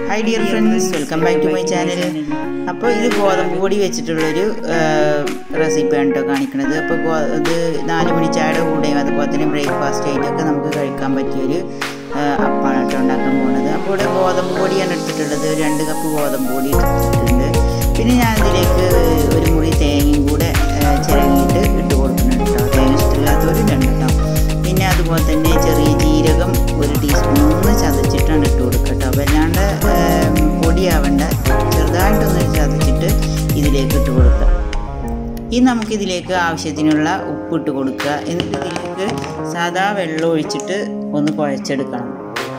hi dear friends welcome back to my channel അപ്പോൾ ഇത് ഗോതമ്പ് പൊടി വെച്ചിട്ടുള്ളൊരു റെസിപ്പിയാണ് കേട്ടോ കാണിക്കുന്നത് അപ്പോൾ ഗോ ഇത് നാല് മണി ചായയുടെ കൂടെയും അതുപോലെ തന്നെ ബ്രേക്ക്ഫാസ്റ്റ് ആയിട്ടൊക്കെ നമുക്ക് കഴിക്കാൻ പറ്റിയൊരു അപ്പാണ് കേട്ടോ ഉണ്ടാക്കാൻ പോകുന്നത് അപ്പോൾ ഇവിടെ ഗോതമ്പ് പൊടിയാണ് എടുത്തിട്ടുള്ളത് രണ്ട് കപ്പ് ഗോതമ്പ് പൊടി എടുത്തിട്ടുണ്ട് പിന്നെ ഞാൻ ഇതിലേക്ക് ഒരു മുറി തേങ്ങയും കൂടെ ചിരകിയിട്ട് ഇട്ട് കൊടുക്കുന്നുണ്ട് കേട്ടോ തേങ്ങ ഇഷ്ടമില്ലാത്തവർ രണ്ട് കേട്ടോ പിന്നെ അതുപോലെ തന്നെ ചെറിയ ജീരകം ഒരു ടീസ്പൂൺ ഒന്ന് ചതച്ചിട്ടാണ് ഇട്ട് കൊടുക്കുക കേട്ടോ വല്ലാണ്ട് പൊടിയാവേണ്ട ചെറുതായിട്ടൊന്ന് ചതച്ചിട്ട് ഇതിലേക്ക് ഇട്ട് കൊടുക്കുക ഇനി നമുക്കിതിലേക്ക് ആവശ്യത്തിനുള്ള ഉപ്പ് ഇട്ട് കൊടുക്കുക എന്നിട്ട് ഇതിലേക്ക് സാധാ വെള്ളം ഒഴിച്ചിട്ട് ഒന്ന് കുഴച്ചെടുക്കണം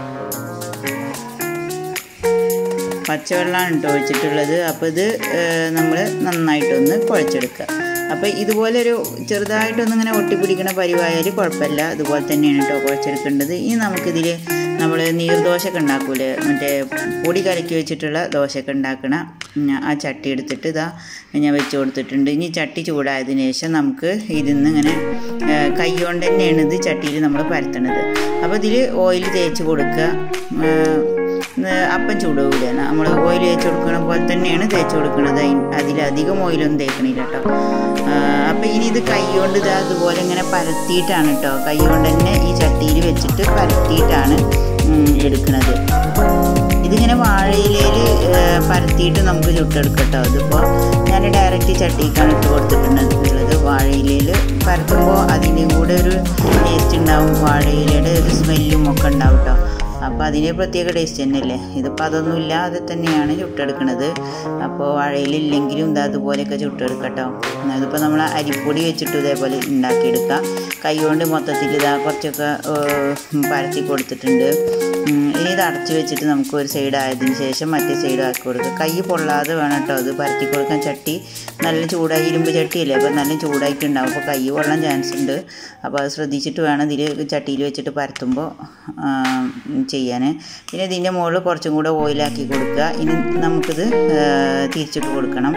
പച്ചവെള്ളമാണ് കേട്ടോ ഒഴിച്ചിട്ടുള്ളത് അപ്പോൾ ഇത് നമ്മൾ നന്നായിട്ടൊന്ന് കുഴച്ചെടുക്കുക അപ്പോൾ ഇതുപോലെ ഒരു ചെറുതായിട്ടൊന്ന് ഇങ്ങനെ ഒട്ടിപ്പിടിക്കുന്ന പരിവായാൽ കുഴപ്പമില്ല ഇതുപോലെ തന്നെയാണ് കേട്ടോ കുഴച്ചെടുക്കേണ്ടത് ഇനി നമുക്കിതിൽ നമ്മൾ നീർദോശയൊക്കെ ഉണ്ടാക്കൂലേ മറ്റേ പൊടി കലക്കി വെച്ചിട്ടുള്ള ദോശയൊക്കെ ഉണ്ടാക്കണ ആ ചട്ടി എടുത്തിട്ട് ഇതാ ഞാൻ വെച്ച് കൊടുത്തിട്ടുണ്ട് ഇനി ചട്ടി ചൂടായതിനു ശേഷം നമുക്ക് ഇതിൽ നിന്ന് ഇങ്ങനെ കൈ കൊണ്ട് തന്നെയാണ് ഇത് ചട്ടിയിൽ നമ്മൾ പരത്തണത് അപ്പോൾ ഇതിൽ ഓയിൽ തേച്ച് കൊടുക്കുക അപ്പം ചൂടാവില്ല നമ്മൾ ഓയിൽ തേച്ച് കൊടുക്കണ പോലെ തന്നെയാണ് തേച്ച് കൊടുക്കുന്നത് അതിലധികം ഓയിലൊന്നും തേക്കണില്ല കേട്ടോ അപ്പം ഇനി ഇത് കൈ കൊണ്ട് ഇത് അതുപോലെ ഇങ്ങനെ പരത്തിയിട്ടാണ് കേട്ടോ കൈ കൊണ്ട് തന്നെ ഈ ചട്ടിയിൽ വെച്ചിട്ട് പരത്തിയിട്ടാണ് എടുക്കുന്നത് ഇതിങ്ങനെ വാഴയിലയിൽ പരത്തിയിട്ട് നമുക്ക് ചുട്ടെടുക്കാം കേട്ടോ ഇതിപ്പോൾ ഞാൻ ഡയറക്റ്റ് ചട്ടിക്കാണ് ഇട്ട് കൊടുത്തിട്ടുള്ളത് വാഴയിലയിൽ പരത്തുമ്പോൾ അതിൻ്റെയും കൂടെ ഒരു ടേസ്റ്റ് ഉണ്ടാവും വാഴയിലയുടെ ഒരു സ്മെല്ലും ഒക്കെ ഉണ്ടാവും കേട്ടോ അപ്പോൾ അതിന് പ്രത്യേക ടേസ്റ്റ് തന്നെയല്ലേ ഇതിപ്പോൾ അതൊന്നും ഇല്ലാതെ തന്നെയാണ് ചുട്ടെടുക്കുന്നത് അപ്പോൾ വാഴയിലില്ലെങ്കിലും ഇതാ അതുപോലെയൊക്കെ ചുട്ടെടുക്കട്ടോ അതിപ്പോൾ നമ്മൾ അരിപ്പൊടി വെച്ചിട്ട് ഇതേപോലെ ഉണ്ടാക്കിയെടുക്കാം കൈ കൊണ്ട് മൊത്തത്തിൽ ഇതാ കുറച്ചൊക്കെ പരത്തി കൊടുത്തിട്ടുണ്ട് ഇനി ഇത് അടച്ചു വെച്ചിട്ട് നമുക്ക് ഒരു സൈഡ് ആയതിനു ശേഷം മറ്റേ സൈഡ് ആക്കി കൊടുക്കുക കൈ പൊള്ളാതെ വേണം കേട്ടോ അത് പരത്തി കൊടുക്കാൻ ചട്ടി നല്ല ചൂടായി ഇരുമ്പ് ചട്ടിയല്ലേ അപ്പോൾ നല്ല ചൂടായിട്ടുണ്ടാവും അപ്പോൾ കൈ പൊള്ളാൻ ചാൻസ് ഉണ്ട് അപ്പോൾ അത് ശ്രദ്ധിച്ചിട്ട് വേണം ഇതിൽ ചട്ടിയിൽ വെച്ചിട്ട് പരത്തുമ്പോൾ ചെയ്യാൻ പിന്നെ ഇതിൻ്റെ മുകളിൽ കുറച്ചും കൂടെ ഓയിലാക്കി കൊടുക്കുക ഇനി നമുക്കിത് തിരിച്ചിട്ട് കൊടുക്കണം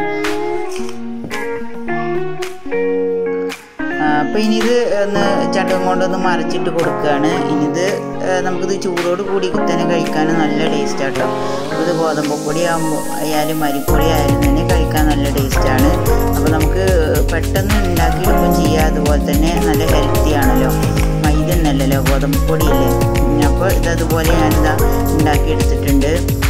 അപ്പോൾ ഇനി ഇത് ഒന്ന് ചട്ടകം കൊണ്ടൊന്ന് മറിച്ചിട്ട് കൊടുക്കുകയാണ് ഇനിയിത് നമുക്കിത് ചൂടോട് കൂടി തന്നെ കഴിക്കാൻ നല്ല ടേസ്റ്റ് ആട്ടോ ഇത് ഗോതമ്പ് പൊടി ആകുമ്പോൾ ആയാലും അരിപ്പൊടി ആയാലും തന്നെ കഴിക്കാൻ നല്ല ടേസ്റ്റാണ് അപ്പോൾ നമുക്ക് പെട്ടെന്ന് ഉണ്ടാക്കിയെടുക്കുകയും ചെയ്യാം അതുപോലെ തന്നെ നല്ല ഹെൽത്തി ആണല്ലോ മൈദ എന്നല്ലല്ലോ ഗോതമ്പ് പൊടിയല്ലേ അപ്പോൾ ഇതതുപോലെ ഞാനിതാ ഉണ്ടാക്കിയെടുത്തിട്ടുണ്ട്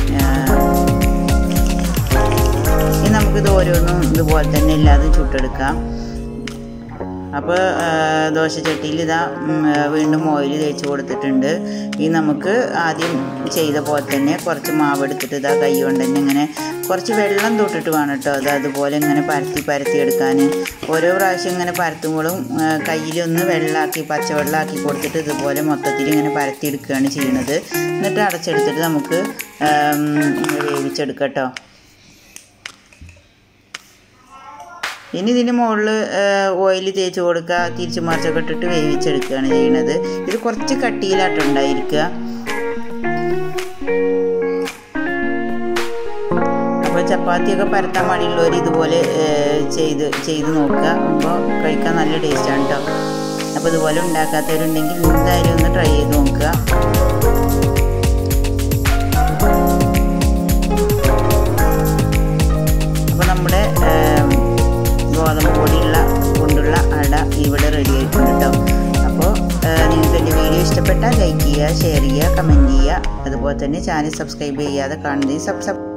ഇനി നമുക്കിത് ഓരോന്നും ഇതുപോലെ തന്നെ എല്ലാതും ചുട്ടെടുക്കാം അപ്പോൾ ദോശച്ചട്ടിയിൽ ഇതാ വീണ്ടും ഓയിൽ തേച്ച് കൊടുത്തിട്ടുണ്ട് ഈ നമുക്ക് ആദ്യം ചെയ്ത പോലെ തന്നെ കുറച്ച് മാവ് എടുത്തിട്ട് ഇതാ കൈ കൊണ്ട് തന്നെ ഇങ്ങനെ കുറച്ച് വെള്ളം തൊട്ടിട്ട് വേണം കേട്ടോ അത് അതുപോലെ ഇങ്ങനെ പരത്തി പരത്തി എടുക്കാൻ ഓരോ പ്രാവശ്യം ഇങ്ങനെ പരത്തുമ്പോഴും കയ്യിലൊന്ന് വെള്ളമാക്കി പച്ചവെള്ളമാക്കി കൊടുത്തിട്ട് ഇതുപോലെ മൊത്തത്തിൽ ഇങ്ങനെ പരത്തി എടുക്കുകയാണ് ചെയ്യുന്നത് എന്നിട്ട് അടച്ചെടുത്തിട്ട് നമുക്ക് വേവിച്ചെടുക്കാം കേട്ടോ ഇനി ഇതിന് മുകളിൽ ഓയിൽ തേച്ച് കൊടുക്കുക തിരിച്ചു മറിച്ചൊക്കെ ഇട്ടിട്ട് വേവിച്ചെടുക്കുകയാണ് ചെയ്യുന്നത് ഇത് കുറച്ച് കട്ടിയിലായിട്ടുണ്ടായിരിക്കുക അപ്പോൾ ചപ്പാത്തിയൊക്കെ പരത്താൻ മടിയുള്ളവർ ഇതുപോലെ ചെയ്ത് ചെയ്ത് നോക്കുക അപ്പോൾ കഴിക്കാൻ നല്ല ടേസ്റ്റാണ് കേട്ടോ അപ്പോൾ ഇതുപോലെ ഉണ്ടാക്കാത്തവരുണ്ടെങ്കിൽ എന്തായാലും ഒന്ന് ട്രൈ ചെയ്ത് നോക്കുക അപ്പോൾ നമ്മുടെ ഗോതമ്പ് പൊടിയുള്ള കൊണ്ടുള്ള അട ഇവിടെ റെഡി ആയിട്ടുണ്ട് കേട്ടോ അപ്പോൾ നിങ്ങൾക്ക് എൻ്റെ വീഡിയോ ഇഷ്ടപ്പെട്ടാൽ ലൈക്ക് ചെയ്യുക ഷെയർ ചെയ്യുക കമൻറ്റ് ചെയ്യുക അതുപോലെ തന്നെ ചാനൽ സബ്സ്ക്രൈബ് ചെയ്യാതെ കാണുന്നത് സബ്